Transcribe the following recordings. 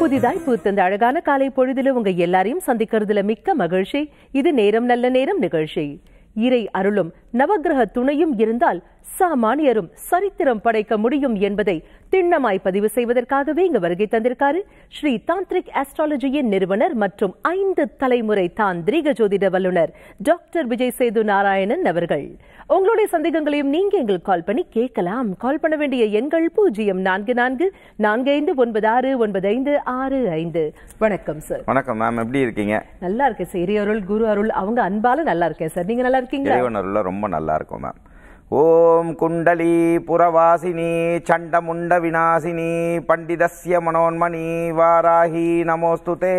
புதிதாய் பூத்தந்த அழகான காலை பொழுதுல உங்க எல்லாரையும் சந்திக்கிறதுல மிக்க மகிழ்ச்சி இது நேரம் நல்ல நேரம் நிகழ்ச்சி இறை அருளும் நவக்கிரக துணையும் இருந்தால் சாமானியரும் சரித்திரம் படைக்க முடியும் என்பதை திண்ணமாய் பதிவு செய்வதற்காகவே இங்கு வருகை தந்திருக்காரு ஸ்ரீ தாந்திரிக் ஆஸ்ட்ராலஜியின் நிறுவனர் மற்றும் ஐந்து தலைமுறை தாந்திரிக ஜோதிட வல்லுனர் டாக்டர் விஜய் சேது நாராயணன் அவர்கள் உங்களுடைய சந்தேகங்களையும் நீங்க எங்களுக்கு கால் பண்ணி கேட்கலாம் கால் பண்ண வேண்டிய எண்கள் பூஜ்ஜியம் நான்கு நான்கு நான்கு ஐந்து ஒன்பது ஆறு ஒன்பது ஐந்து ஆறு ஐந்து வணக்கம் சார் வணக்கம் மேம் எப்படி இருக்கீங்க நல்லா இருக்கேன் சார் இறை அருள் குரு அருள் அவங்க அன்பால நல்லா இருக்கேன் சார் நீங்க நல்லா இருக்கீங்களா இறைவனருள்ள ரொம்ப நல்லா இருக்கும் மேம் ஓம் குண்டலி புறவாசினி சண்டமுண்ட விநாசினி பண்டிதஸ்ய மனோன்மணி வாராகி நமோஸ்துதே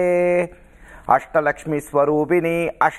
அஷ்டலக்ஷ்மி ஸ்வரூபிணி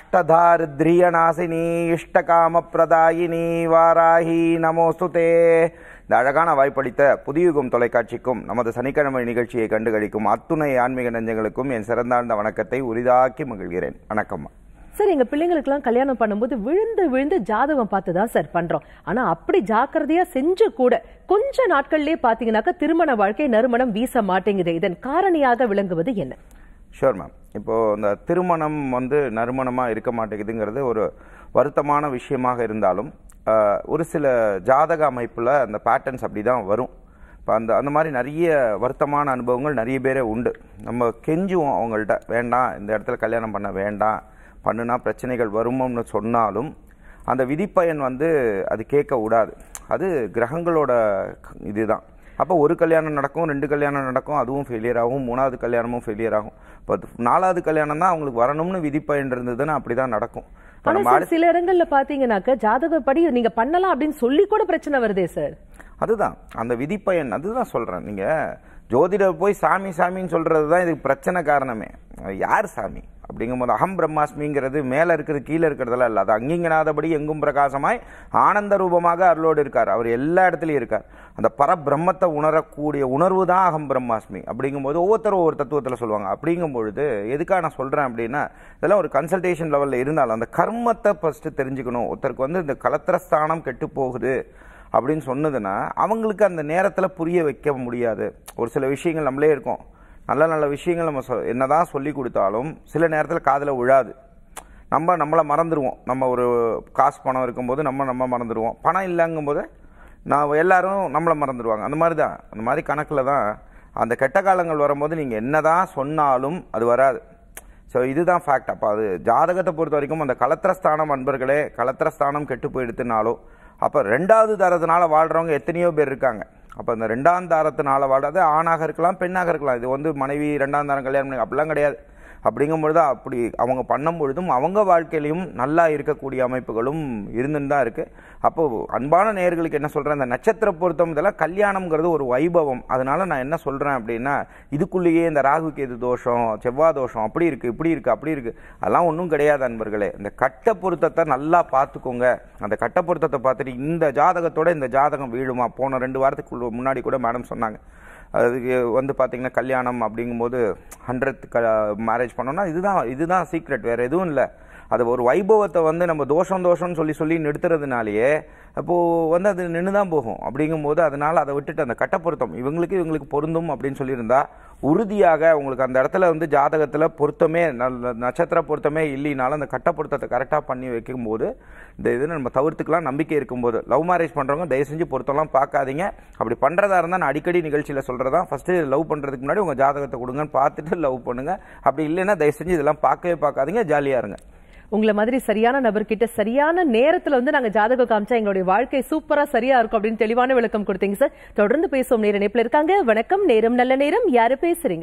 அஷ்டதாரித்ரியநாசினி இஷ்டகாம பிரதாயினி வாராகி நமோஸ்துதே இந்த அழகான வாய்ப்பளித்த புதியுகம் தொலைக்காட்சிக்கும் நமது சனிக்கிழமை நிகழ்ச்சியை கண்டுகளிக்கும் அத்துணை ஆன்மீக நெஞ்சங்களுக்கும் என் சிறந்தாழ்ந்த வணக்கத்தை உரிதாக்கி மகிழ்கிறேன் வணக்கம்மா சார் எங்க பிள்ளைங்களுக்கெல்லாம் கல்யாணம் பண்ணும்போது விழுந்து விழுந்து ஜாதகம் பார்த்து தான் சார் பண்றோம் ஆனா அப்படி ஜாக்கிரதையா செஞ்சு கூட கொஞ்ச நாட்கள்லயே பாத்தீங்கன்னாக்கா திருமண வாழ்க்கை நறுமணம் வீச மாட்டேங்குது இதன் காரணியாக விளங்குவது என்ன ஷோர் மேம் இப்போ இந்த திருமணம் வந்து நறுமணமாக இருக்க மாட்டேங்குதுங்கிறது ஒரு வருத்தமான விஷயமாக இருந்தாலும் ஆஹ், ஒரு சில ஜாதக அமைப்பில் அந்த பேட்டர்ன்ஸ் அப்படி தான் வரும் இப்போ அந்த அந்த மாதிரி நிறைய வருத்தமான அனுபவங்கள் நிறைய பேரே உண்டு நம்ம கெஞ்சுவோம் அவங்கள்ட்ட வேண்டாம் இந்த இடத்துல கல்யாணம் பண்ண வேண்டாம் பண்ணுனா பிரச்சனைகள் வருமோன்னு சொன்னாலும் அந்த விதிப்பயன் வந்து அது கேட்க விடாது அது கிரகங்களோட இதுதான் அப்போ ஒரு கல்யாணம் நடக்கும் ரெண்டு கல்யாணம் நடக்கும் அதுவும் ஃபெயிலியர் ஆகும் மூணாவது கல்யாணமும் ஃபெயிலியர் ஆகும் இப்போ நாலாவது கல்யாணம் தான் அவங்களுக்கு வரணும்னு விதிப்பயன் இருந்ததுன்னா அப்படி தான் நடக்கும் இப்போ ஆனா நம்ம சார் சில இடங்கள்ல பாத்தீங்கன்னாக்க ஜாதகப்படி நீங்க பண்ணலாம் அப்படின்னு சொல்லி கூட பிரச்சனை வருதே சார் அதுதான் அந்த விதிப்பயன் அதுதான் சொல்றேன் நீங்க ஜோதிடர் போய் சாமி சாமின்னு சொல்றது தான் இதுக்கு பிரச்சனை காரணமே யார் சாமி அப்படிங்கும்போது அகம் பிரம்மாஸ்மிங்கிறது மேல இருக்கிறது கீழே இருக்கிறதெல்லாம் இல்லை அது அங்கிங்கனாதபடி எங்கும் பிரகாசமாய் ஆனந்த ரூபமாக அருளோடு இருக்கார் அவர் எல்லா இடத்துலையும் இருக்கார் அந்த பரபிரம்மத்தை உணரக்கூடிய உணர்வு தான் அகம் பிரம்மாஸ்மி அப்படிங்கும்போது ஒவ்வொருத்தரும் ஒவ்வொரு தத்துவத்தில் சொல்லுவாங்க அப்படிங்கும் பொழுது எதுக்காக நான் சொல்றேன் அப்படின்னா இதெல்லாம் ஒரு கன்சல்டேஷன் லெவலில் இருந்தாலும் அந்த கர்மத்தை ஃபர்ஸ்ட் தெரிஞ்சுக்கணும் ஒருத்தருக்கு வந்து இந்த கலத்திரஸ்தானம் கெட்டு போகுது அப்படின்னு சொன்னதுன்னா அவங்களுக்கு அந்த நேரத்தில் புரிய வைக்க முடியாது ஒரு சில விஷயங்கள் நம்மளே இருக்கும் நல்ல நல்ல விஷயங்கள் நம்ம சொ என்னதான் சொல்லி கொடுத்தாலும் சில நேரத்தில் காதில் விழாது நம்ம நம்மளை மறந்துடுவோம் நம்ம ஒரு காசு பணம் இருக்கும்போது நம்ம நம்ம மறந்துடுவோம் பணம் இல்லைங்கும்போது நான் எல்லாரும் நம்மளை மறந்துடுவாங்க அந்த மாதிரி தான் அந்த மாதிரி கணக்கில் தான் அந்த கெட்ட காலங்கள் வரும்போது நீங்கள் என்னதான் சொன்னாலும் அது வராது ஸோ இதுதான் ஃபேக்ட் அப்போ அது ஜாதகத்தை பொறுத்த வரைக்கும் அந்த கலத்திரஸ்தானம் அன்பர்களே கலத்திரஸ்தானம் கெட்டு போயிடுத்துனாலோ அப்போ ரெண்டாவது தரத்தினால வாழ்கிறவங்க எத்தனையோ பேர் இருக்காங்க அப்போ இந்த ரெண்டாம் தாரத்தினால வாழ்றது ஆணாக இருக்கலாம் பெண்ணாக இருக்கலாம் இது வந்து மனைவி ரெண்டாம் தாரம் கல்யாணம் பண்ணி அப்படிலாம் கிடையாது அப்படிங்கும்பொழுது அப்படி அவங்க பண்ணும் பொழுதும் அவங்க வாழ்க்கையிலையும் நல்லா இருக்கக்கூடிய அமைப்புகளும் இருந்துன்னு தான் இருக்கு அப்போ அன்பான நேயர்களுக்கு என்ன சொல்றேன் இந்த நட்சத்திர பொருத்தம் இதெல்லாம் கல்யாணம்ங்கிறது ஒரு வைபவம் அதனால நான் என்ன சொல்றேன் அப்படின்னா இதுக்குள்ளேயே இந்த ராகு கேது தோஷம் செவ்வாய் தோஷம் அப்படி இருக்கு இப்படி இருக்கு அப்படி இருக்கு அதெல்லாம் ஒன்றும் கிடையாது அன்பர்களே இந்த கட்ட பொருத்தத்தை நல்லா பார்த்துக்கோங்க அந்த கட்ட பொருத்தத்தை பார்த்துட்டு இந்த ஜாதகத்தோட இந்த ஜாதகம் வீழுமா போன ரெண்டு வாரத்துக்கு முன்னாடி கூட மேடம் சொன்னாங்க அதுக்கு வந்து பார்த்தீங்கன்னா கல்யாணம் அப்படிங்கும்போது ஹண்ட்ரட் க மேரேஜ் பண்ணோம்னா இதுதான் இதுதான் சீக்ரெட் வேறு எதுவும் இல்லை அது ஒரு வைபவத்தை வந்து நம்ம தோஷம் தோஷம்னு சொல்லி சொல்லி நிறுத்துறதுனாலேயே அப்போது வந்து அது நின்று தான் போகும் அப்படிங்கும்போது அதனால் அதை விட்டுட்டு அந்த கட்டப்பொருத்தம் இவங்களுக்கு இவங்களுக்கு பொருந்தும் அப்படின்னு சொல்லியிருந்தா உறுதியாக உங்களுக்கு அந்த இடத்துல வந்து ஜாதகத்தில் பொருத்தமே நல்ல நட்சத்திர பொருத்தமே இல்லைனாலும் அந்த கட்ட பொருத்தத்தை கரெக்டாக பண்ணி வைக்கும்போது இந்த இது நம்ம தவிர்த்துக்கலாம் நம்பிக்கை இருக்கும்போது லவ் மேரேஜ் பண்ணுறவங்க தயவு செஞ்சு பொருத்தம்லாம் பார்க்காதீங்க அப்படி பண்ணுறதா இருந்தால் நான் அடிக்கடி நிகழ்ச்சியில் சொல்கிறதா ஃபஸ்ட்டு லவ் பண்ணுறதுக்கு முன்னாடி உங்கள் ஜாதகத்தை கொடுங்கன்னு பார்த்துட்டு லவ் பண்ணுங்கள் அப்படி இல்லைன்னா தயவு செஞ்சு இதெல்லாம் பார்க்கவே பார்க்காதீங்க ஜாலியாக இருங்க உங்களை மாதிரி சரியான நபர்கிட்ட சரியான நேரத்துல வந்து நாங்க ஜாதகம் காமிச்சா எங்களுடைய வாழ்க்கை சூப்பரா சரியா இருக்கும் அப்படின்னு தெளிவான விளக்கம் கொடுத்தீங்க சார் தொடர்ந்து பேசுவோம் நேர இணைப்புல இருக்காங்க வணக்கம் நேரம் நல்ல நேரம் யாரு பேசுறீங்க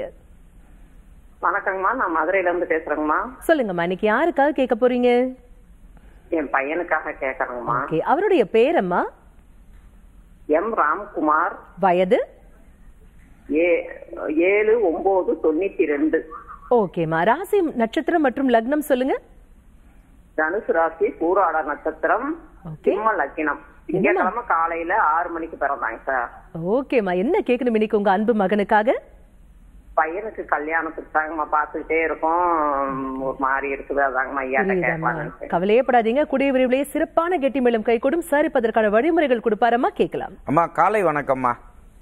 வணக்கங்கம்மா நான் மதுரையில இருந்து பேசுறேங்கம்மா சொல்லுங்கம்மா இன்னைக்கு யாருக்காக கேட்க போறீங்க என் பையனுக்காக கேக்குறேங்கம்மா ஓகே அவருடைய பேரம்மா எம் ராம்குமார் வயது ஏ ஏழு ஒன்பது தொண்ணூத்தி ரெண்டு ஓகேம்மா ராசி நட்சத்திரம் மற்றும் லக்னம் சொல்லுங்க தனுசு ராசி பூராட நட்சத்திரம் ஓகே சிம்ம லக்கினம் திங்கட்கிழமை காலையில ஆறு மணிக்கு பிறந்தாங்க சார் ஓகேம்மா என்ன கேட்கணும் இன்னைக்கு உங்க அன்பு மகனுக்காக பையனுக்கு கல்யாணத்துக்கு தாங்கம்மா பாத்துக்கிட்டே இருக்கோம் ஒரு மாதிரி இருக்குது அதாங்கம்மா ஐயாட்ட புரியுதாம்மா கேட்பாங்க கவலையப்படாதீங்க கூடிய விரைவிலேயே சிறப்பான கெட்டி மேலும் கை கொடும் சார் இப்ப அதற்கான வழிமுறைகள் கொடுப்பாரம்மா கேட்கலாம் அம்மா காலை வணக்கம்மா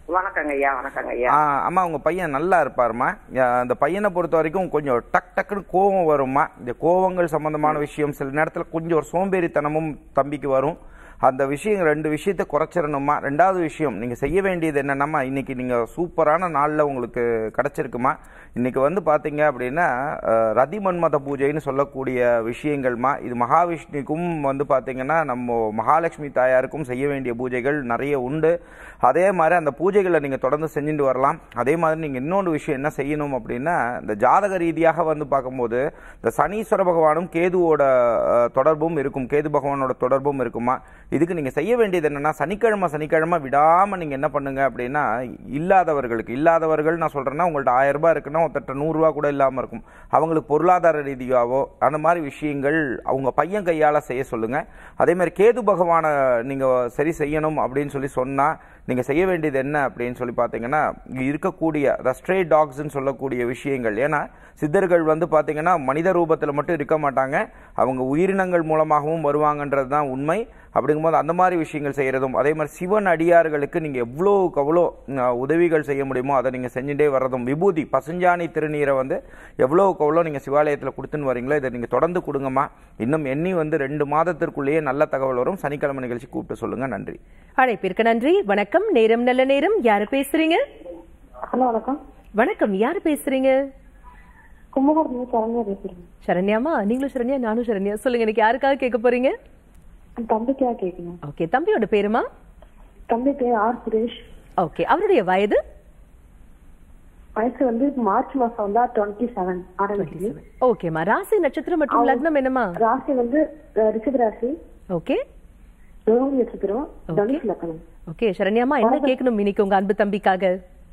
வணக்கங்க ஐயா வணக்கங்க ஐயா ஆ, அம்மா உங்க பையன் நல்லா இருப்பாருமா யா, அந்த பையனை பொறுத்த வரைக்கும் கொஞ்சம் டக் டக்குன்னு கோவம் வரும்மா இந்த கோவங்கள் சம்பந்தமான விஷயம் சில நேரத்தில் கொஞ்சம் ஒரு சோம்பேறித்தனமும் தம்பிக்கு வரும் அந்த விஷயம் ரெண்டு விஷயத்தை குறைச்சிடணுமா ரெண்டாவது விஷயம் நீங்க செய்ய வேண்டியது என்னென்னம்மா இன்னைக்கு நீங்க சூப்பரான நாள்ல உங்களுக்கு கிடைச்சிருக்குமா இன்னைக்கு வந்து பாத்தீங்க அப்படின்னா அஹ், ரதி மன்மத பூஜைன்னு சொல்லக்கூடிய விஷயங்கள்மா இது மகாவிஷ்ணுக்கும் வந்து பாத்தீங்கன்னா நம்ம மகாலட்சுமி தாயாருக்கும் செய்ய வேண்டிய பூஜைகள் நிறைய உண்டு அதே மாதிரி அந்த பூஜைகளை நீங்க தொடர்ந்து செஞ்சுட்டு வரலாம் அதே மாதிரி நீங்க இன்னொரு விஷயம் என்ன செய்யணும் அப்படின்னா இந்த ஜாதக ரீதியாக வந்து பார்க்கும்போது இந்த சனீஸ்வர பகவானும் கேதுவோட அஹ், தொடர்பும் இருக்கும் கேது பகவானோட தொடர்பும் இருக்குமா இதுக்கு நீங்க செய்ய வேண்டியது என்னன்னா சனிக்கிழமை சனிக்கிழமை விடாம நீங்க என்ன பண்ணுங்க அப்படின்னா இல்லாதவர்களுக்கு இல்லாதவர்கள் நான் சொல்றேன்னா உங்கள்ட்ட ஆயிரம் ரூபாய் இருக்குன்னா ஒருத்தட்ட நூறு ரூபாய் கூட இல்லாம இருக்கும் அவங்களுக்கு பொருளாதார ரீதியாவோ அந்த மாதிரி விஷயங்கள் அவங்க பையன் கையால செய்ய சொல்லுங்க அதே மாதிரி கேது பகவானை நீங்க சரி செய்யணும் அப்படின்னு சொல்லி சொன்னா நீங்க செய்ய வேண்டியது என்ன அப்படின்னு சொல்லி பார்த்தீங்கன்னா இங்க இருக்கக்கூடிய the stray டாக்ஸ்ன்னு சொல்லக்கூடிய விஷயங்கள் ஏன்னா சித்தர்கள் வந்து பார்த்தீங்கன்னா மனித ரூபத்தில் மட்டும் இருக்க மாட்டாங்க அவங்க உயிரினங்கள் மூலமாகவும் வருவாங்கன்றது தான் உண்மை அப்படிங்கும்போது அந்த மாதிரி விஷயங்கள் செய்யறதும் அதே மாதிரி சிவன் அடியார்களுக்கு நீங்க எவ்வளோக்கு அவ்வளோ அஹ், உதவிகள் செய்ய முடியுமோ அதை நீங்க செஞ்சுட்டே வர்றதும் விபூதி பசுஞ்சாணி திருநீரை வந்து எவ்வளோக்கு அவ்வளோ நீங்க சிவாலயத்தில் கொடுத்துன்னு வரீங்களோ இதை நீங்க தொடர்ந்து கொடுங்கம்மா இன்னும் எண்ணி வந்து ரெண்டு மாதத்திற்குள்ளேயே நல்ல தகவல் வரும் சனிக்கிழமை நிகழ்ச்சி கூப்பிட்டு சொல்லுங்க நன்றி அழைப்பிற்கு நன்றி வணக்கம் நேரம் நல்ல நேரம் யாரு பேசுறீங்க ஹலோ வணக்கம் வணக்கம் யாரு பேசுறீங்க கும்பகோணத்துல சரண்யா பேசுறேன் சரண்யாமா நீங்களும் சரண்யா நானும் சரண்யா சொல்லுங்க எனக்கு யாருக்காக கேட்க போறீங்க என் தம்பிக்காக கேட்கணும் ஓகே தம்பியோட பேருமா தம்பி பேர் ஆர் சுரேஷ் ஓகே அவருடைய வயது வயசு வந்து மார்ச் மாசம் வந்தா டுவெண்ட்டி செவன் ஆரம்பிக்குது ஓகேமா ராசி நட்சத்திரம் மற்றும் லக்னம் என்னமா ராசி வந்து அஹ், ரிஷப ராசி ஓகே ரோஹிணி நட்சத்திரம் தனுஷ் லக்கணம் ஓகே சரண்யாமா என்ன கேட்கணும் இன்னைக்கு உங்க அன்பு தம்பிக்காக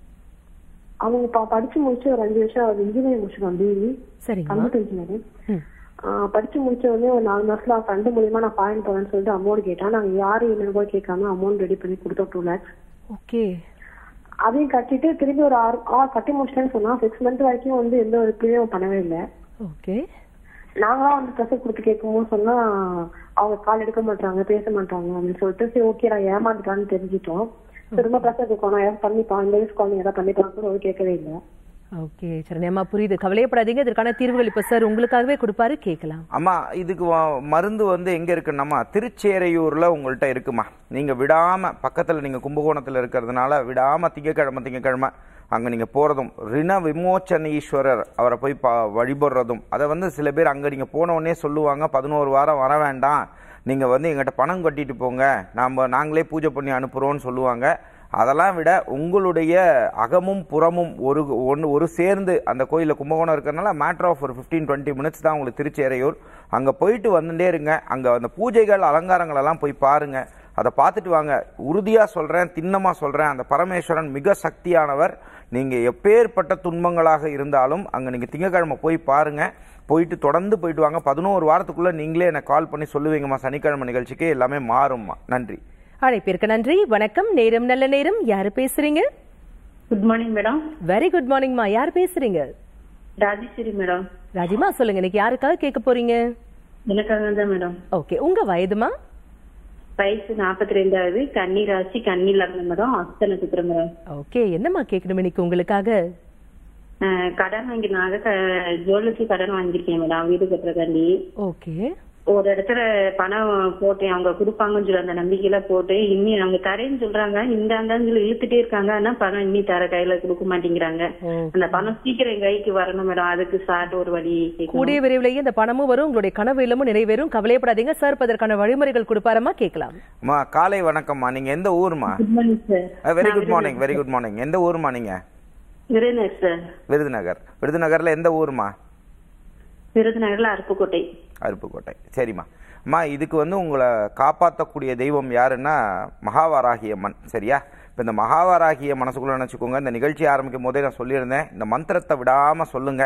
அவங்க ப- படிச்சு முடிச்சு ஒரு அஞ்சு வருஷம் அவர் இன்ஜினியரிங் முடிச்சிருக்கான் பிஇ சரிங்கம்மா கம்ப்யூட்டர் இன்ஜினியரிங் ம். படிச்சு முடிச்ச உடனே ஒரு நாலு மாசத்துல ஃப்ரெண்டு மூலியமா நான் பாயிண்ட் போறேன்னு சொல்லிட்டு அமௌண்ட் கேட்டான் நாங்க யாரும் என்னன்னு கூட கேட்காம அமௌண்ட் ரெடி பண்ணி கொடுத்தோம் டூ லேக்ஸ் ஓகே அதையும் கட்டிட்டு திரும்பி ஒரு ஆறு ஆ கட்டி முடிச்சிட்டேன்னு சொன்னா சிக்ஸ் மந்த் வரைக்கும் வந்து எந்த ஒரு கிளியும் பண்ணவே இல்லை ஓகே நாங்களாம் வந்து ப்ரெஷர் கொடுத்து கேட்கும்போது சொன்னா அவங்க கால் எடுக்க மாட்டாங்க பேச மாட்டாங்க அப்படின்னு சொல்லிட்டு சரி ஓகே நான் ஏமாந்துட்டான்னு தெரிஞ்சிட்டோம் திரும்ப ப்ரெஷர் கேட்கணும் ஏதாவது பண்ணிப்பான் இந்த வயசு குழந்தை ஏதாவது பண்ணிப்பான்னு கூட அவர் கேட்கவே இல்லை ஓகே சரண்யாமா புரியுது கவலையப்படாதீங்க இதற்கான தீர்வுகள் இப்ப சார் உங்களுக்காகவே கொடுப்பாரு கேட்கலாம் அம்மா இதுக்கு வ- மருந்து வந்து எங்க இருக்குன்னாமா திருச்சேரையூர்ல உங்கள்கிட்ட இருக்குமா நீங்க விடாம பக்கத்துல நீங்க கும்பகோணத்துல இருக்கிறதுனால விடாம திங்கக்கிழமை திங்கக்கிழமை அங்க நீங்க போறதும் ரிண விமோச்சனீஸ்வரர் அவரை போய் பா வழிபடுறதும் அதை வந்து சில பேர் அங்க நீங்க போன உடனே சொல்லுவாங்க பதினோரு வாரம் வர வேண்டாம் நீங்க வந்து எங்கிட்ட பணம் கட்டிட்டு போங்க நாம நாங்களே பூஜை பண்ணி அனுப்புறோம்னு சொல்லுவாங்க அதெல்லாம் விட உங்களுடைய அகமும் புறமும் ஒரு ஒன்று ஒரு சேர்ந்து அந்த கோயிலில் கும்பகோணம் இருக்கிறதுனால மேட்ரு ஆஃப் ஒரு ஃபிஃப்டீன் டுவெண்ட்டி மினிட்ஸ் தான் உங்களுக்கு திருச்சேரையூர் அங்கே போயிட்டு வந்துட்டே இருங்க அங்கே அந்த பூஜைகள் அலங்காரங்கள் எல்லாம் போய் பாருங்க அதை பார்த்துட்டு வாங்க உறுதியாக சொல்கிறேன் திண்ணமாக சொல்கிறேன் அந்த பரமேஸ்வரன் மிக சக்தியானவர் நீங்கள் எப்பேற்பட்ட துன்பங்களாக இருந்தாலும் அங்கே நீங்கள் திங்கக்கிழமை போய் பாருங்க போயிட்டு தொடர்ந்து போயிட்டு வாங்க பதினோரு வாரத்துக்குள்ளே நீங்களே எனக்கு கால் பண்ணி சொல்லுவீங்கம்மா சனிக்கிழமை நிகழ்ச்சிக்கு எல்லாமே மாறும்மா நன்றி அழைப்பிற்கு நன்றி வணக்கம் நேரம் நல்ல நேரம் யாரு பேசுறீங்க good morning madam very good மார்னிங்மா யார் பேசுறீங்க ராஜேஸ்வரி மேடம் ராஜிமா சொல்லுங்க இன்னைக்கு யாருக்காக கேட்க போறீங்க எனக்காக தான் மேடம் ஓகே உங்க வயதுமா வயசு நாற்பத்தி ரெண்டாவது கன்னி ராசி கன்னி லக்னம் மேடம் அஸ்த நட்சத்திரம் மேடம் ஓகே என்னம்மா கேட்கணும் இன்னைக்கு உங்களுக்காக அஹ், கடன் வாங்கினாங்க ஜுவல்லரிக்கு கடன் வாங்கியிருக்கேன் மேடம் வீடு கட்டுறதுக்காண்டி ஓகே ஒரு இடத்துல பணம் போட்டேன் அவங்க கொடுப்பாங்கன்னு சொல்லி அந்த நம்பிக்கையில போட்டு இன்னி அவங்க தரேன்னு சொல்றாங்க இந்த அந்தான்னு சொல்லி இழுத்துட்டே இருக்காங்க ஆனா பணம் இன்னி தர கையில கொடுக்க மாட்டேங்கிறாங்க ஓ. அந்த பணம் சீக்கிரம் என் கைக்கு வரணும் மேடம் அதுக்கு சாட் ஒரு வழி கேட்கணும். கூடிய விரைவிலேயே இந்த பணமும் வரும் உங்களுடைய கனவு இல்லமும் நிறைவேறும் கவலையப்படாதீங்க சார் இப்ப அதற்கான வழிமுறைகள் கொடுப்பாரம்மா கேட்கலாம் அம்மா காலை வணக்கம்மா நீங்க எந்த ஊர்மா good morning sir very good morning very good morning எந்த ஊர்மா நீங்க விருதுநகர் சார் விருதுநகர் விருதுநகர்ல எந்த ஊர்மா விருதுநகர்ல அருப்புக்கோட்டை அருப்புக்கோட்டை சரிம்மா அம்மா இதுக்கு வந்து உங்களை காப்பாற்றக்கூடிய தெய்வம் யாருன்னா மகாவாராகி அம்மன் சரியா இப்போ இந்த மகாவாராகிய மனசுக்குள்ள நினச்சிக்கோங்க இந்த நிகழ்ச்சி ஆரம்பிக்கும் போதே நான் சொல்லியிருந்தேன் இந்த மந்திரத்தை விடாமல் சொல்லுங்க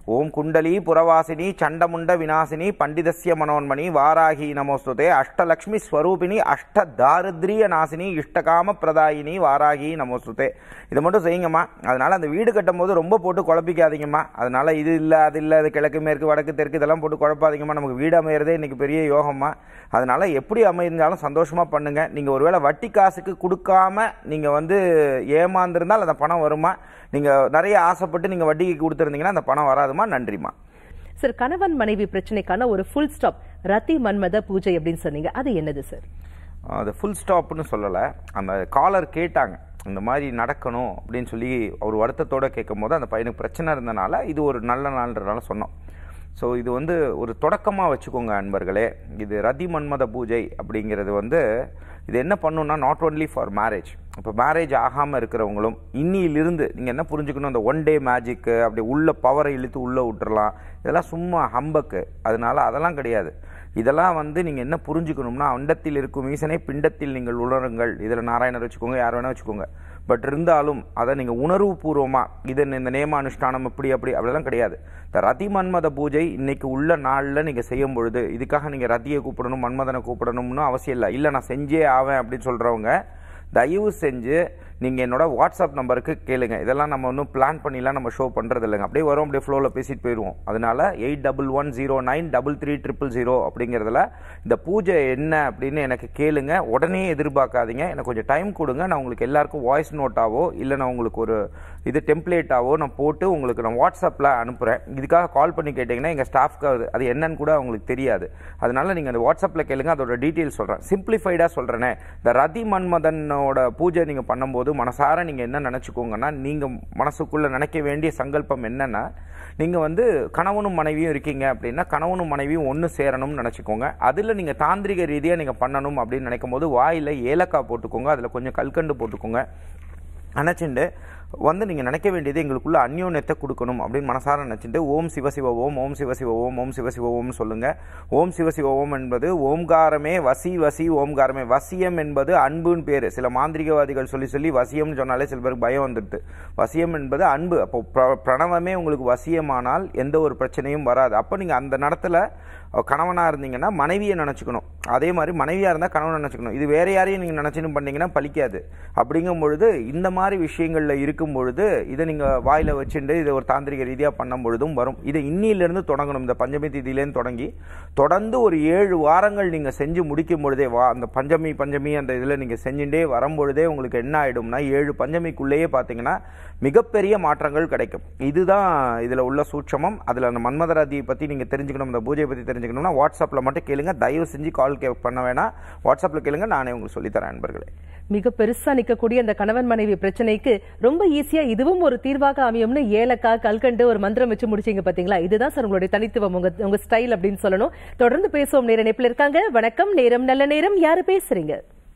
ஓம் குண்டலி புறவாசினி சண்டமுண்ட விநாசினி பண்டிதஸ்ய மனோன்மணி வாராகி நமோஸ்துதே அஷ்டலக்ஷ்மி ஸ்வரூபிணி அஷ்ட தாரித்ரிய நாசினி இஷ்டகாம பிரதாயினி வாராகி நமோஸ்துதே இதை மட்டும் செய்யுங்கம்மா அதனால அந்த வீடு கட்டும் போது ரொம்ப போட்டு குழப்பிக்காதீங்கம்மா அதனால இது இல்லை அது இல்லை அது கிழக்கு மேற்கு வடக்கு தெற்கு இதெல்லாம் போட்டு குழப்பாதீங்கம்மா நமக்கு வீடு அமையிறதே இன்னைக்கு பெரிய யோகம்மா அதனால எப்படி அமைந்தாலும் சந்தோஷமா பண்ணுங்க நீங்க ஒருவேளை வட்டி காசுக்கு கொடுக்காம நீங்க வந்து ஏமாந்திருந்தால் அந்த பணம் வருமா நீங்க நிறைய ஆசைப்பட்டு நீங்க வட்டிக்கு கொடுத்துருந்தீங்கன்னா அந்த பணம் வராதுமா நன்றிமா சார் கணவன் மனைவி பிரச்சனைக்கான ஒரு ஃபுல் ஸ்டாப் ரத்தி மன்மத பூஜை அப்படின்னு சொன்னீங்க அது என்னது சார் அது ஃபுல் ஸ்டாப்னு சொல்லலை அந்த காலர் கேட்டாங்க இந்த மாதிரி நடக்கணும் அப்படின்னு சொல்லி ஒரு வருத்தத்தோட கேட்கும் போது அந்த பையனுக்கு பிரச்சனை இருந்தனால இது ஒரு நல்ல நாள்ன்றனால சொன்னோம் ஸோ இது வந்து ஒரு தொடக்கமாக வச்சுக்கோங்க அன்பர்களே இது ரதி மன்மத பூஜை அப்படிங்கிறது வந்து இது என்ன பண்ணுன்னா நாட் ஒன்லி ஃபார் மேரேஜ் இப்போ மேரேஜ் ஆகாமல் இருக்கிறவங்களும் இன்னிலிருந்து நீங்கள் என்ன புரிஞ்சுக்கணும் அந்த ஒன் டே மேஜிக்கு அப்படி உள்ள பவரை இழுத்து உள்ளே விட்டுறலாம் இதெல்லாம் சும்மா ஹம்பக்கு அதனால அதெல்லாம் கிடையாது இதெல்லாம் வந்து நீங்கள் என்ன புரிஞ்சுக்கணும்னா அண்டத்தில் இருக்கும் ஈசனை பிண்டத்தில் நீங்கள் உணருங்கள் இதில் நாராயணர் வச்சுக்கோங்க யார் வேணால் வச்சுக்கோங்க பட் இருந்தாலும் அதை நீங்கள் உணர்வுபூர்வமாக இது இந்த நேம அனுஷ்டானம் இப்படி அப்படி அப்படிலாம் கிடையாது இந்த ரதி மன்மத பூஜை இன்னைக்கு உள்ள நாளில் நீங்கள் செய்யும் பொழுது இதுக்காக நீங்கள் ரதியை கூப்பிடணும் மன்மதனை கூப்பிடணும்னு அவசியம் இல்லை இல்லை நான் செஞ்சே ஆவேன் அப்படின்னு சொல்கிறவங்க தயவு செஞ்சு நீங்கள் என்னோட வாட்ஸ்அப் நம்பருக்கு கேளுங்க இதெல்லாம் நம்ம ஒன்றும் பிளான் பண்ணிலாம் நம்ம ஷோ பண்ணுறது இல்லைங்க அப்படியே வரும் அப்படியே ஃப்ளோவில் பேசிட்டு போயிடுவோம் அதனால eight double one zero nine double three triple zero அப்படிங்கிறதுல இந்த பூஜை என்ன அப்படின்னு எனக்கு கேளுங்க உடனே எதிர்பார்க்காதீங்க எனக்கு கொஞ்சம் டைம் கொடுங்க நான் உங்களுக்கு எல்லாருக்கும் வாய்ஸ் நோட்டாவோ இல்லை நான் உங்களுக்கு ஒரு இது டெம்ப்ளேட்டாவோ நான் போட்டு உங்களுக்கு நான் வாட்ஸ்அப்பில் அனுப்புகிறேன் இதுக்காக கால் பண்ணி கேட்டிங்கன்னா எங்கள் ஸ்டாஃப்க்கு அது அது என்னன்னு கூட அவங்களுக்கு தெரியாது அதனால நீங்கள் அந்த வாட்ஸ்அப்பில் கேளுங்க அதோட டீட்டெயில் சொல்கிறேன் சிம்பிளிஃபைடாக சொல்கிறேனே இந்த ரதி மன்மதனோட பூஜை நீங்கள் பண்ணும்போது மனசார நீங்கள் என்ன நினச்சிக்கோங்கன்னா நீங்கள் மனசுக்குள்ளே நினைக்க வேண்டிய சங்கல்பம் என்னன்னா நீங்கள் வந்து கணவனும் மனைவியும் இருக்கீங்க அப்படின்னா கணவனும் மனைவியும் ஒன்று சேரணும்னு நினச்சிக்கோங்க அதில் நீங்கள் தாந்திரிக ரீதியாக நீங்கள் பண்ணணும் அப்படின்னு நினைக்கும் போது வாயில் ஏலக்காய் போட்டுக்கோங்க அதில் கொஞ்சம் கல்கண்டு போட்டுக்கோங்க நினச்சிண்டு வந்து நீங்கள் நினைக்க வேண்டியது எங்களுக்குள்ள அந்யோன்யத்தை கொடுக்கணும் அப்படின்னு மனசார நினச்சிட்டு ஓம் சிவசிவ ஓம் ஓம் சிவசிவ ஓம் ஓம் சிவசிவ ஓம்னு சொல்லுங்க ஓம் சிவசிவ ஓம் என்பது ஓம்காரமே வசி வசி ஓம்காரமே வசியம் என்பது அன்புன்னு பேர் சில மாந்திரிகவாதிகள் சொல்லி சொல்லி வசியம்னு சொன்னாலே சில பேருக்கு பயம் வந்துடுது வசியம் என்பது அன்பு அப்போ பிர- பிரணவமே உங்களுக்கு வசியமானால் எந்த ஒரு பிரச்சனையும் வராது அப்போ நீங்கள் அந்த நடத்துல கணவனாக இருந்தீங்கன்னா மனைவியை நினச்சிக்கணும் அதே மாதிரி மனைவியாக இருந்தால் கணவனை நினச்சிக்கணும் இது வேற யாரையும் நீங்கள் நினச்சின்னு பண்ணீங்கன்னா பலிக்காது அப்படிங்கும் பொழுது இந்த மாதிரி விஷயங்களில் இருக்கும் பொழுது இதை நீங்கள் வாயில் வச்சுட்டு இதை ஒரு தாந்திரிக ரீதியாக பண்ணும் பொழுதும் வரும் இதை இன்னிலிருந்து தொடங்கணும் இந்த பஞ்சமி திதியிலேருந்து தொடங்கி தொடர்ந்து ஒரு ஏழு வாரங்கள் நீங்கள் செஞ்சு முடிக்கும் பொழுதே வா அந்த பஞ்சமி பஞ்சமி அந்த இதில் நீங்கள் செஞ்சுட்டே வரும்பொழுதே உங்களுக்கு என்ன ஆகிடும்னா ஏழு பஞ்சமிக்குள்ளேயே பார்த்தீங்கன்னா மிகப்பெரிய மாற்றங்கள் கிடைக்கும் இதுதான் இதில் உள்ள சூட்சமம் அதில் அந்த மன்மதராதியை பற்றி நீங்கள் தெரிஞ்சுக்கணும் இந்த பூஜையை பற்றி தெரிஞ்சுக்கணும்னா வாட்ஸ்அப்பில் மட்டும் கேளுங்க தயவு செஞ்சு கால் கே பண்ண வேணாம் வாட்ஸ்அப்பில் கேளுங்க நானே உங்களுக்கு சொல்லித்தரேன் நண்பர்களே மிக பெருசா நிக்கக்கூடிய அந்த கணவன் மனைவி பிரச்சனைக்கு ரொம்ப ஈஸியா இதுவும் ஒரு தீர்வாக அமையும்னு ஏலக்காய் கல்கண்டு ஒரு மந்திரம் வச்சு முடிச்சீங்க பாத்தீங்களா இதுதான் சார் உங்களுடைய தனித்துவம் உங்க உங்க ஸ்டைல் அப்படின்னு சொல்லணும் தொடர்ந்து பேசுவோம் நேர இணைப்புல இருக்காங்க வணக்கம் நேரம் நல்ல நேரம் யாரு பேசுறீங்க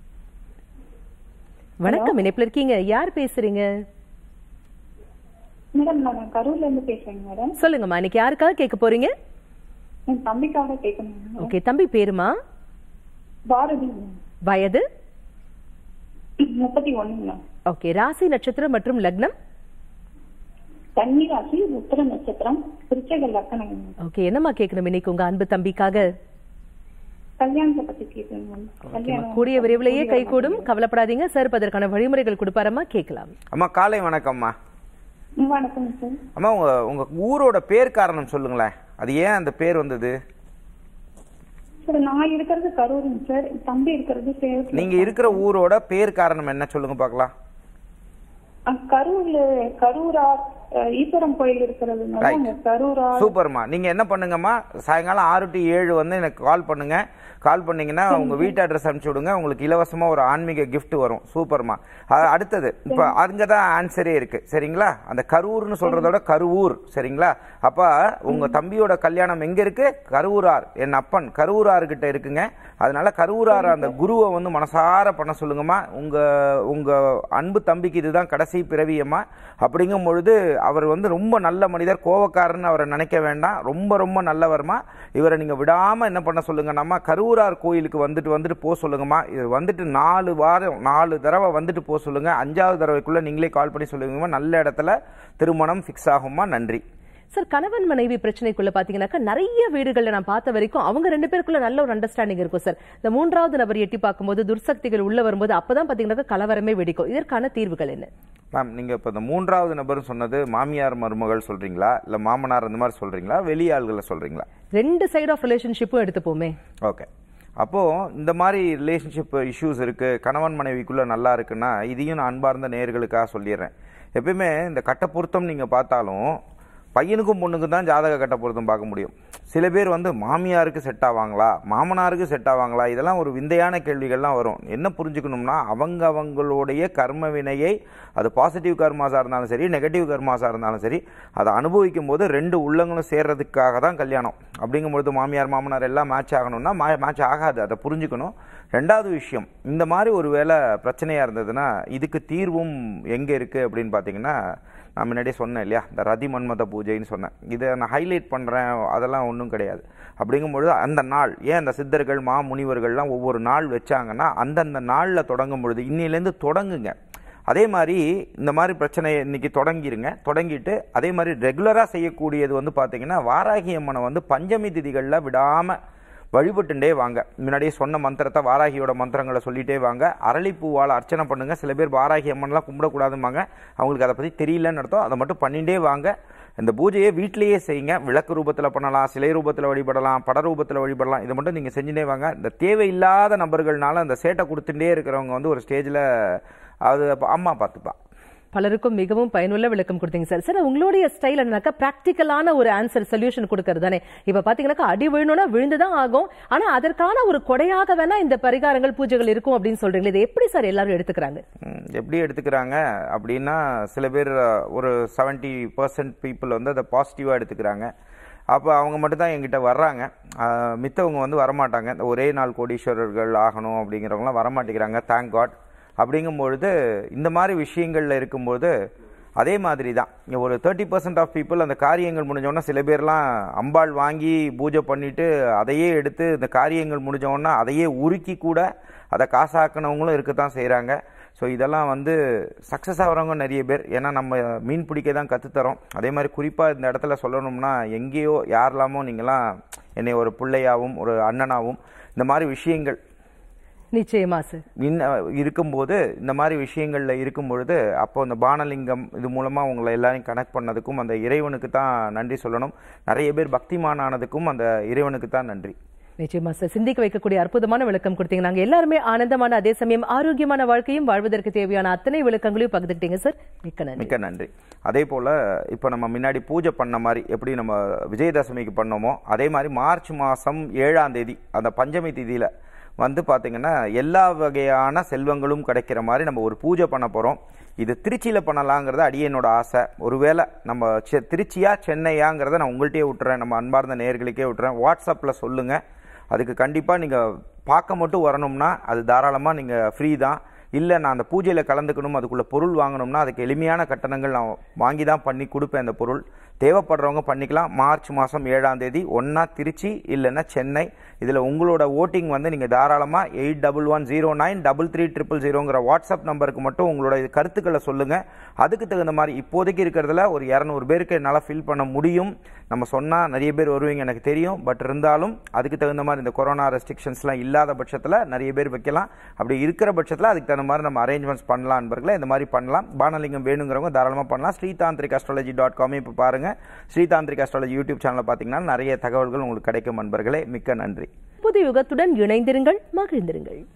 வணக்கம் இணைப்புல இருக்கீங்க யார் பேசுறீங்க மேடம் நான் கரூர்ல இருந்து பேசுறேங்க மேடம் சொல்லுங்கம்மா இன்னைக்கு யாருக்காக கேட்க போறீங்க என் தம்பிக்காக கேட்கணும் மேடம். ஓகே தம்பி பேருமா பாரதி வயது முப்பத்தி ஒண்ணுங்க ஓகே ராசி நட்சத்திரம் மற்றும் லக்னம் தண்ணி ராசி உத்தர நட்சத்திரம் திருச்சக லக்கணம் ஓகே என்னம்மா கேட்கணும் இன்னைக்கு உங்க அன்பு தம்பிக்காக கல்யாணத்தை பத்தி கேட்கணும் மேம். கல்யாணம் கூடிய விரைவிலேயே கைகூடும் கவலைப்படாதீங்க சார் இப்ப அதற்கான வழிமுறைகள் கொடுப்பாரம்மா கேட்கலாம் அம்மா காலை வணக்கம்மா ம், வணக்கம் சார் அம்மா உங்க உங்க ஊரோட பேர் காரணம் சொல்லுங்களேன் அது ஏன் அந்த பேர் வந்தது சார் நான் இருக்கிறது கரூருங்க சார் தம்பி இருக்கிறது சேலத்துல நீங்க இருக்கிற ஊரோட பேர் காரணம் என்ன சொல்லுங்க பார்க்கலாம் அஹ், கரூர்ல கரூரார் அஹ், ஈஸ்வரம் கோயில் இருக்கிறதுனால Right. அங்க கரூரார் சூப்பர்மா நீங்க என்ன பண்ணுங்கம்மா சாயங்காலம் ஆறு டு ஏழு வந்து எனக்கு கால் பண்ணுங்க கால் பண்ணீங்கன்னா உங்க வீட்டு அட்ரஸ் அனுப்பிச்சு விடுங்க உங்களுக்கு இலவசமா ஒரு ஆன்மீக gift வரும் சூப்பர்மா அ- அடுத்தது இப்ப அங்கதான் ஆன்சரே இருக்கு சரிங்களா அந்த கரூர்னு சொல்றதோட கருவூர் சரிங்களா அப்ப உங்க தம்பியோட கல்யாணம் எங்க இருக்கு கரூரார் என் அப்பன் கரூரார் கிட்ட இருக்குங்க அதனால கரூரார் அந்த குருவை வந்து மனசார பண்ண சொல்லுங்கம்மா உங்க உங்க அன்பு தம்பிக்கு இதுதான் கடைசி பிறவியம்மா அப்படிங்கும் பொழுது அவர் வந்து ரொம்ப நல்ல மனிதர் கோவக்காரன்னு அவரை நினைக்க வேண்டாம் ரொம்ப ரொம்ப நல்லவர்மா இவரை நீங்க விடாம என்ன பண்ண சொல்லுங்க நம்ம கரூரார் கோயிலுக்கு வந்துட்டு வந்துட்டு போக சொல்லுங்கம்மா இது வந்துட்டு நாலு வாரம் நாலு தடவை வந்துட்டு போக சொல்லுங்க அஞ்சாவது தடவைக்குள்ள நீங்களே கால் பண்ணி சொல்லுங்கம்மா நல்ல இடத்துல திருமணம் ஃபிக்ஸ் ஆகும்மா நன்றி சார் கணவன் மனைவி பிரச்சனைக்குள்ள பாத்தீங்கன்னாக்கா நிறைய வீடுகள்ல நான் பார்த்த வரைக்கும் அவங்க ரெண்டு பேருக்குள்ள நல்ல ஒரு அண்டர்ஸ்டாண்டிங் இருக்கும் சார் இந்த மூன்றாவது நபர் எட்டி பார்க்கும்போது துர்சக்திகள் உள்ள வரும்போது அப்பதான் பாத்தீங்கன்னாக்கா கலவரமே வெடிக்கும் இதற்கான தீர்வுகள் என்ன மேம் நீங்க இப்ப இந்த மூன்றாவது நபர் சொன்னது மாமியார் மருமகள் சொல்றீங்களா இல்ல மாமனார் அந்த மாதிரி சொல்றீங்களா வெளி ஆள்களை சொல்றீங்களா ரெண்டு சைடு ஆஃப் ரிலேஷன்ஷிப்பும் எடுத்துப்போமே ஓகே அப்போ இந்த மாதிரி ரிலேஷன்ஷிப் இஷ்யூஸ் இருக்கு கணவன் மனைவிக்குள்ள நல்லா இருக்குன்னா இதையும் நான் அன்பார்ந்த நேயர்களுக்காக சொல்லிடுறேன் எப்பயுமே இந்த கட்ட பொருத்தம் நீங்க பார்த்தாலும் பையனுக்கும் பொண்ணுக்கும் தான் ஜாதக கட்ட பொருத்தம் பார்க்க முடியும் சில பேர் வந்து மாமியாருக்கு செட் ஆவாங்களா மாமனாருக்கு செட் ஆவாங்களா இதெல்லாம் ஒரு விந்தையான கேள்விகள்லாம் வரும் என்ன புரிஞ்சுக்கணும்னா அவங்க அவங்களுடைய கர்ம வினையை அது பாசிட்டிவ் கர்மாஸாக இருந்தாலும் சரி நெகட்டிவ் கர்மாஸாக இருந்தாலும் சரி அதை அனுபவிக்கும் போது ரெண்டு உள்ளங்களும் சேர்றதுக்காக தான் கல்யாணம் அப்படிங்கும்பொழுது மாமியார் மாமனார் எல்லாம் மேட்ச் ஆகணும்னா மேட்ச் ஆகாது அதை புரிஞ்சுக்கணும் ரெண்டாவது விஷயம் இந்த மாதிரி ஒரு வேளை பிரச்சனையாக இருந்ததுன்னா இதுக்கு தீர்வும் எங்கே இருக்குது அப்படின்னு பார்த்தீங்கன்னா நான் முன்னாடியே சொன்னேன் இல்லையா இந்த ரதி மன்மத பூஜைன்னு சொன்னேன் இதை நான் ஹைலைட் பண்ணுறேன் அதெல்லாம் ஒன்றும் கிடையாது அப்படிங்கும்பொழுது அந்த நாள் ஏன் அந்த சித்தர்கள் மா முனிவர்கள்லாம் ஒவ்வொரு நாள் வச்சாங்கன்னா அந்தந்த நாளில் தொடங்கும் பொழுது இன்னிலேருந்து தொடங்குங்க அதே மாதிரி இந்த மாதிரி பிரச்சனையை இன்னைக்கு தொடங்கிருங்க தொடங்கிட்டு அதே மாதிரி ரெகுலராக செய்யக்கூடியது வந்து பார்த்தீங்கன்னா வாராகி அம்மனை வந்து பஞ்சமி திதிகளில் விடாமல் வழிபட்டுண்டே வாங்க முன்னாடியே சொன்ன மந்திரத்தை வாராகியோட மந்திரங்களை சொல்லிட்டே வாங்க அரளிப்பூவால் அர்ச்சனை பண்ணுங்க சில பேர் வாராகி அம்மன்லாம் கும்பிடக்கூடாதும்பாங்க அவங்களுக்கு அதை பற்றி தெரியலன்னு அர்த்தம் அதை மட்டும் பண்ணிட்டே வாங்க இந்த பூஜையை வீட்டிலேயே செய்யுங்க விளக்கு ரூபத்தில் பண்ணலாம் சிலை ரூபத்தில் வழிபடலாம் பட ரூபத்தில் வழிபடலாம் இதை மட்டும் நீங்கள் செஞ்சுட்டே வாங்க இந்த தேவையில்லாத நபர்கள்னால அந்த சேட்டை கொடுத்துட்டே இருக்கிறவங்க வந்து ஒரு ஸ்டேஜில் அது அப்ப அம்மா பார்த்துப்பா பலருக்கும் மிகவும் பயனுள்ள விளக்கம் கொடுத்தீங்க சார் சார் உங்களுடைய ஸ்டைல் என்னன்னாக்கா பிராக்டிக்கலான ஒரு ஆன்சர் சொல்யூஷன் கொடுக்கறது தானே இப்ப பாத்தீங்கன்னாக்கா அடி விழணும்னா விழுந்துதான் ஆகும் ஆனா அதற்கான ஒரு கொடையாக வேணா இந்த பரிகாரங்கள் பூஜைகள் இருக்கும் அப்படின்னு சொல்றீங்களே இதை எப்படி சார் எல்லாரும் எடுத்துக்கிறாங்க ம், எப்படி எடுத்துக்கிறாங்க அப்படின்னா சில பேர் அஹ், ஒரு செவன்ட்டி பர்சன்ட் பீப்புள் வந்து அதை பாசிட்டிவாக எடுத்துக்கிறாங்க அப்போ அவங்க மட்டும் தான் எங்கிட்ட வர்றாங்க அஹ், மித்தவங்க வந்து வரமாட்டாங்க இந்த ஒரே நாள் கோடீஸ்வரர்கள் ஆகணும் அப்படிங்கிறவங்களாம் வரமாட்டேங்கிறாங்க தேங்க் காட் அப்படிங்கும்பொழுது இந்த மாதிரி விஷயங்களில் இருக்கும்போது அதே மாதிரி தான் இங்க ஒரு தேர்ட்டி பர்சன்ட் ஆஃப் பீப்புள் அந்த காரியங்கள் முடிஞ்சோன்னா சில பேர்லாம் அம்பாள் வாங்கி பூஜை பண்ணிட்டு அதையே எடுத்து இந்த காரியங்கள் முடிஞ்சோன்னா அதையே உருக்கி கூட அதை காசாக்குனவங்களும் இருக்கத்தான் செய்கிறாங்க ஸோ இதெல்லாம் வந்து சக்ஸஸ் ஆகிறவங்க நிறைய பேர் ஏன்னா நம்ம மீன் பிடிக்க தான் கற்றுத்தரோம் அதே மாதிரி குறிப்பாக இந்த இடத்துல சொல்லணும்னா எங்கேயோ யாரெல்லாமோ நீங்களாம் என்னை ஒரு பிள்ளையாவும் ஒரு அண்ணனாவும் இந்த மாதிரி விஷயங்கள் நிச்சயமா சார் இன்ன இருக்கும்போது இந்த மாதிரி விஷயங்கள்ல இருக்கும் பொழுது அப்போ இந்த பானலிங்கம் இது மூலமா உங்களை எல்லாரையும் கனெக்ட் பண்ணதுக்கும் அந்த இறைவனுக்கு தான் நன்றி சொல்லணும் நிறைய பேர் பக்திமான் ஆனதுக்கும் அந்த இறைவனுக்கு தான் நன்றி நிச்சயமா சார் சிந்திக்க வைக்கக்கூடிய அற்புதமான விளக்கம் கொடுத்தீங்க நாங்க எல்லாருமே ஆனந்தமான அதே சமயம் ஆரோக்கியமான வாழ்க்கையும் வாழ்வதற்கு தேவையான அத்தனை விளக்கங்களையும் பகிர்ந்துக்கிட்டீங்க சார் மிக்க நன்றி மிக்க நன்றி அதே போல் இப்போ நம்ம முன்னாடி பூஜை பண்ண மாதிரி எப்படி நம்ம விஜயதசமிக்கு பண்ணோமோ அதே மாதிரி மார்ச் மாதம் ஏழாம் தேதி அந்த பஞ்சமி தேதியில் வந்து பார்த்தீங்கன்னா எல்லா வகையான செல்வங்களும் கிடைக்கிற மாதிரி நம்ம ஒரு பூஜை பண்ண போகிறோம் இது திருச்சியில் பண்ணலாங்கிறது அடியனோட ஆசை ஒருவேளை நம்ம செ- திருச்சியா சென்னையாங்கிறத நான் உங்கள்கிட்டயே விட்டுறேன் நம்ம அன்பார்ந்த நேயர்களுக்கே விட்டுறேன் வாட்ஸ்அப்பில் சொல்லுங்கள் அதுக்கு கண்டிப்பாக நீங்கள் பார்க்க மட்டும் வரணும்னா அது தாராளமாக நீங்கள் ஃப்ரீ தான் இல்லை நான் அந்த பூஜையில் கலந்துக்கணும் அதுக்குள்ள பொருள் வாங்கணும்னா அதுக்கு எளிமையான கட்டணங்கள் நான் வாங்கி தான் பண்ணி கொடுப்பேன் அந்த பொருள் தேவைப்படுறவங்க பண்ணிக்கலாம் மார்ச் மாதம் ஏழாம் தேதி ஒன்றா திருச்சி இல்லைன்னா சென்னை இதில் உங்களோட ஓட்டிங் வந்து நீங்கள் தாராளமாக eight double one zero nine double three triple ஜீரோங்கிற வாட்ஸ்அப் நம்பருக்கு மட்டும் உங்களோட இது கருத்துக்களை சொல்லுங்கள் அதுக்கு தகுந்த மாதிரி இப்போதைக்கு இருக்கிறதுல ஒரு இரநூறு பேருக்கு என்னால் ஃபில் பண்ண முடியும் நம்ம சொன்னால் நிறைய பேர் வருவீங்க எனக்கு தெரியும் பட் இருந்தாலும் அதுக்கு தகுந்த மாதிரி இந்த கொரோனா ரெஸ்ட்ரிக்ஷன்ஸ்லாம் இல்லாத பட்சத்தில் நிறைய பேர் வைக்கலாம் அப்படி இருக்கிற பட்சத்தில் அதுக்கு தகுந்த மாதிரி நம்ம அரேஞ்ச்மெண்ட்ஸ் பண்ணலாம் நண்பர்களே இந்த மாதிரி பண்ணலாம் பானலிங்கம் வேணுங்கிறவங்க தாராளமாக பண்ணலாம் ஸ்ரீதாந்திரிக் அஸ்ட்ராலஜி டாட் காம் இப்போ பாருங்கள் ஸ்ரீதாந்திரிக் அஸ்ட்ராலஜி யூடியூப் சேனலில் பார்த்தீங்கன்னா நிறைய தகவல்கள் உங்களுக்கு கிடைக்கும் நண்பர்களே மிக்க நன்றி புது யுகத்துடன் இணைந்திருங்கள் மகிழ்ந்திருங்கள்